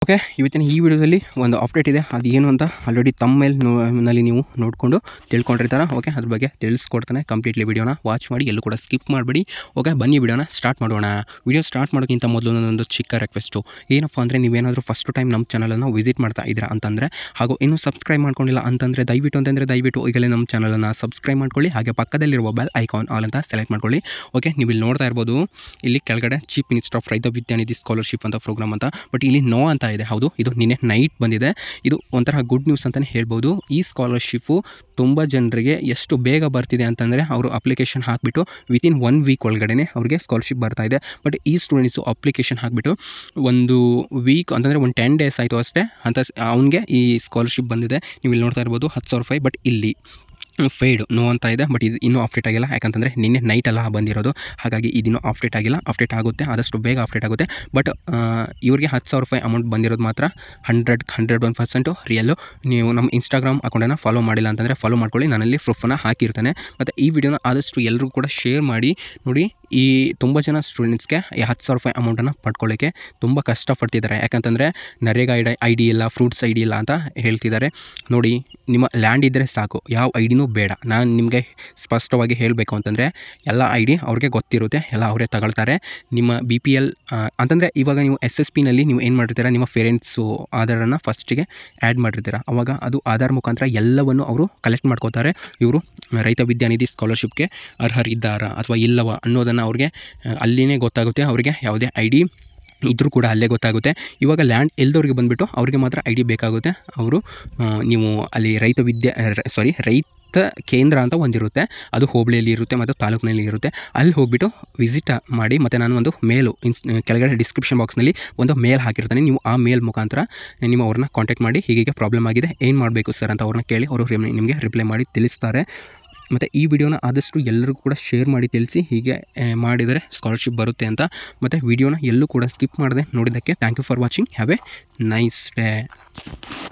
okay ಇವತ್ತಿನ ಈ ವಿಡಿಯೋದಲ್ಲಿ ಒಂದು ಅಪ್ಡೇಟ್ ಇದೆ ಅದು ಏನು ಅಂತ ಆಲ್ರೆಡಿ ತಮ್ಮ ಮೇಲೆ ನಲ್ಲಿ ನೀವು ನೋಡಿಕೊಂಡು ತಿಳ್ಕೊಂಡಿರ್ತಾರೆ ಓಕೆ ಅದ್ರ ಬಗ್ಗೆ ತಿಳಿಸ್ಕೊಡ್ತಾನೆ ಕಂಪ್ಲೀಟ್ಲಿ ವಿಡಿಯೋನ ವಾಚ್ ಮಾಡಿ ಎಲ್ಲೂ ಕೂಡ ಸ್ಕಿಪ್ ಮಾಡಬೇಡಿ ಓಕೆ ಬನ್ನಿ ವಿಡಿಯೋನ ಸ್ಟಾರ್ಟ್ ಮಾಡೋಣ ವಿಡಿಯೋ ಸ್ಟಾರ್ಟ್ ಮಾಡೋಕ್ಕಿಂತ ಮೊದಲು ನನ್ನೊಂದು ಚಿಕ್ಕ ರಿಕ್ವೆಸ್ಟು ಏನಪ್ಪ ಅಂದರೆ ನೀವೇನಾದರೂ ಫಸ್ಟ್ ಟೈಮ್ ನಮ್ಮ ಚಾನಲನ್ನು ವಿಸಿಟ್ ಮಾಡ್ತಾ ಇದ್ದೀರಾ ಅಂತಂದರೆ ಹಾಗೂ ಇನ್ನೂ ಸಬ್ಸ್ಕ್ರೈಬ್ ಮಾಡ್ಕೊಂಡಿಲ್ಲ ಅಂತಂದರೆ ದಯವಿಟ್ಟು ಅಂತಂದರೆ ದಯವಿಟ್ಟು ಈಗಲೇ ನಮ್ಮ ಚಾನಲನ್ನು ಸಬ್ಸ್ಕ್ರೈಬ್ ಮಾಡ್ಕೊಳ್ಳಿ ಹಾಗೆ ಪಕ್ಕದಲ್ಲಿರುವ ಬೆಲ್ ಐಕಾನ್ ಆಲ್ ಅಂತ ಸೆಲೆಕ್ಟ್ ಮಾಡ್ಕೊಳ್ಳಿ ಓಕೆ ನೀವು ಇಲ್ಲಿ ನೋಡ್ತಾ ಇರ್ಬೋದು ಇಲ್ಲಿ ಕೆಳಗಡೆ chief minister of Raitha Vidyanidhi scholarship ಅಂತ ಪ್ರೋಗ್ರಾಮ್ ಅಂತ ಬಟ್ ಇಲ್ಲಿ ನೋ ಅಂತ ಇದೆ ಹೌದು ಇದು ನಿನ್ನೆ ನೈಟ್ ಬಂದಿದೆ ಇದು ಒಂಥರ ಗುಡ್ ನ್ಯೂಸ್ ಅಂತಲೇ ಹೇಳ್ಬೋದು ಈ ಸ್ಕಾಲರ್ಶಿಪ್ಪು ತುಂಬ ಜನರಿಗೆ ಎಷ್ಟು ಬೇಗ ಬರ್ತಿದೆ ಅಂತಂದರೆ ಅವರು ಅಪ್ಲಿಕೇಶನ್ ಹಾಕಿಬಿಟ್ಟು ವಿತಿನ್ ಒನ್ ವೀಕ್ ಒಳಗಡೆ ಅವ್ರಿಗೆ ಸ್ಕಾಲರ್ಶಿಪ್ ಬರ್ತಾ ಇದೆ ಬಟ್ ಈ ಸ್ಟೂಡೆಂಟ್ಸು ಅಪ್ಲಿಕೇಶನ್ ಹಾಕಿಬಿಟ್ಟು ಒಂದು ವೀಕ್ ಅಂತಂದರೆ ಒಂದು ಟೆನ್ ಡೇಸ್ ಆಯಿತು ಅಷ್ಟೇ ಅಂತ ಅವನಿಗೆ ಈ ಸ್ಕಾಲರ್ಶಿಪ್ ಬಂದಿದೆ ನೀವು ಇಲ್ಲಿ ನೋಡ್ತಾ ಇರ್ಬೋದು ಹತ್ತು ಸಾವಿರ ರೂಪಾಯಿ ಬಟ್ ಇಲ್ಲಿ ಫೇಡ್ ನೋ ಅಂತ ಇದೆ ಬಟ್ ಇದು ಇನ್ನೂ ಅಪ್ಡೇಟ್ ಆಗಿಲ್ಲ ಯಾಕಂತಂದರೆ ನಿನ್ನೆ ನೈಟ್ ಎಲ್ಲ ಬಂದಿರೋದು ಹಾಗಾಗಿ ಇದಿನ್ನೂ ಅಪ್ಡೇಟ್ ಆಗಿಲ್ಲ ಅಪ್ಡೇಟ್ ಆಗುತ್ತೆ ಆದಷ್ಟು ಬೇಗ ಅಪ್ಡೇಟ್ ಆಗುತ್ತೆ ಬಟ್ ಇವ್ರಿಗೆ ಹತ್ತು ಸಾವಿರ ರೂಪಾಯಿ ಅಮೌಂಟ್ ಬಂದಿರೋದು ಮಾತ್ರ hundred hundred one percent real ನೀವು ನಮ್ಮ ಇನ್ಸ್ಟಾಗ್ರಾಮ್ ಅಕೌಂಟನ್ನು ಫಾಲೋ ಮಾಡಿಲ್ಲ ಅಂತಂದರೆ ಫಾಲೋ ಮಾಡ್ಕೊಳ್ಳಿ ನಾನಲ್ಲಿ ಪ್ರೂಫನ್ನು ಹಾಕಿರ್ತೇನೆ ಮತ್ತು ಈ ವಿಡಿಯೋನ ಆದಷ್ಟು ಎಲ್ಲರೂ ಕೂಡ ಶೇರ್ ಮಾಡಿ ನೋಡಿ ಈ ತುಂಬ ಜನ ಸ್ಟೂಡೆಂಟ್ಸ್ಗೆ ಈ ಹತ್ತು ಸಾವಿರ ರೂಪಾಯಿ ಅಮೌಂಟನ್ನು ಪಡ್ಕೊಳ್ಳೋಕ್ಕೆ ತುಂಬ ಕಷ್ಟಪಡ್ತಿದ್ದಾರೆ ಯಾಕಂತಂದರೆ ನರೇಗಾ ಐ ಐ ಡಿ ಇಲ್ಲ ಫ್ರೂಟ್ಸ್ ಐ ಡಿ ಇಲ್ಲ ಅಂತ ಹೇಳ್ತಿದ್ದಾರೆ ನೋಡಿ ನಿಮ್ಮ ಲ್ಯಾಂಡ್ ಇದ್ದರೆ ಸಾಕು ಯಾವ ಐ ಡಿನೂ ಬೇಡ ನಾನು ನಿಮಗೆ ಸ್ಪಷ್ಟವಾಗಿ ಹೇಳಬೇಕು ಅಂತಂದರೆ ಎಲ್ಲ ಐ ಡಿ ಅವ್ರಿಗೆ ಗೊತ್ತಿರುತ್ತೆ ಎಲ್ಲ ಅವರೇ ತಗೊಳ್ತಾರೆ ನಿಮ್ಮ ಬಿ ಪಿ ಎಲ್ ಅಂತಂದರೆ ಇವಾಗ ನೀವು ಎಸ್ ಎಸ್ ಪಿನಲ್ಲಿ ನೀವು ಏನು ಮಾಡಿರ್ತೀರ ನಿಮ್ಮ ಪೇರೆಂಟ್ಸು ಆಧಾರನ್ನು ಫಸ್ಟಿಗೆ ಆ್ಯಡ್ ಮಾಡಿರ್ತೀರ ಅವಾಗ ಅದು ಆಧಾರ್ ಮುಖಾಂತರ ಎಲ್ಲವನ್ನು ಅವರು ಕಲೆಕ್ಟ್ ಮಾಡ್ಕೋತಾರೆ ಇವರು ರೈತ ವಿದ್ಯಾನಿಧಿ ಸ್ಕಾಲರ್ಶಿಪ್ಗೆ ಅರ್ಹರಿದ್ದಾರಾ ಅಥವಾ ಇಲ್ಲವ ಅನ್ನೋದನ್ನು ಅವ್ರಿಗೆ ಅಲ್ಲಿನೇ ಗೊತ್ತಾಗುತ್ತೆ ಅವರಿಗೆ ಯಾವುದೇ ಐ ಡಿ ಇದ್ರೂ ಕೂಡ ಅಲ್ಲೇ ಗೊತ್ತಾಗುತ್ತೆ ಇವಾಗ ಲ್ಯಾಂಡ್ ಎಲ್ದವ್ರಿಗೆ ಬಂದುಬಿಟ್ಟು ಅವ್ರಿಗೆ ಮಾತ್ರ ಐ ಡಿ ಬೇಕಾಗುತ್ತೆ ಅವರು ನೀವು ಅಲ್ಲಿ ರೈತ ವಿದ್ಯಾ ಸಾರಿ ರೈತ ಕೇಂದ್ರ ಅಂತ ಒಂದಿರುತ್ತೆ ಅದು ಹೋಬಳಿಯಲ್ಲಿ ಇರುತ್ತೆ ಮತ್ತು ತಾಲೂಕಿನಲ್ಲಿ ಇರುತ್ತೆ ಅಲ್ಲಿ ಹೋಗ್ಬಿಟ್ಟು ವಿಸಿಟ್ ಮಾಡಿ ಮತ್ತು ನಾನು ಒಂದು ಮೇಲು ಇನ್ಸ್ ಕೆಳಗಡೆ ಡಿಸ್ಕ್ರಿಪ್ಷನ್ ಬಾಕ್ಸ್ನಲ್ಲಿ ಒಂದು ಮೇಲ್ ಹಾಕಿರ್ತಾನೆ ನೀವು ಆ ಮೇಲ್ ಮುಖಾಂತರ ನೀವು ಅವ್ರನ್ನ ಕಾಂಟ್ಯಾಕ್ಟ್ ಮಾಡಿ ಹೀಗೆ ಪ್ರಾಬ್ಲಮ್ ಆಗಿದೆ ಏನು ಮಾಡಬೇಕು ಸರ್ ಅಂತ ಅವ್ರನ್ನ ಕೇಳಿ ಅವರು ನಿಮಗೆ ರಿಪ್ಲೈ ಮಾಡಿ ತಿಳಿಸ್ತಾರೆ ಮತ್ತು ಈ ವಿಡಿಯೋನ ಆದಷ್ಟು ಎಲ್ಲರಿಗೂ ಕೂಡ ಶೇರ್ ಮಾಡಿ ತಿಳಿಸಿ ಹೀಗೆ ಮಾಡಿದರೆ ಸ್ಕಾಲರ್ಶಿಪ್ ಬರುತ್ತೆ ಅಂತ ಮತ್ತು ವಿಡಿಯೋನ ಎಲ್ಲೂ ಕೂಡ ಸ್ಕಿಪ್ ಮಾಡದೆ ನೋಡಿದ್ದಕ್ಕೆ thank you for watching have a nice day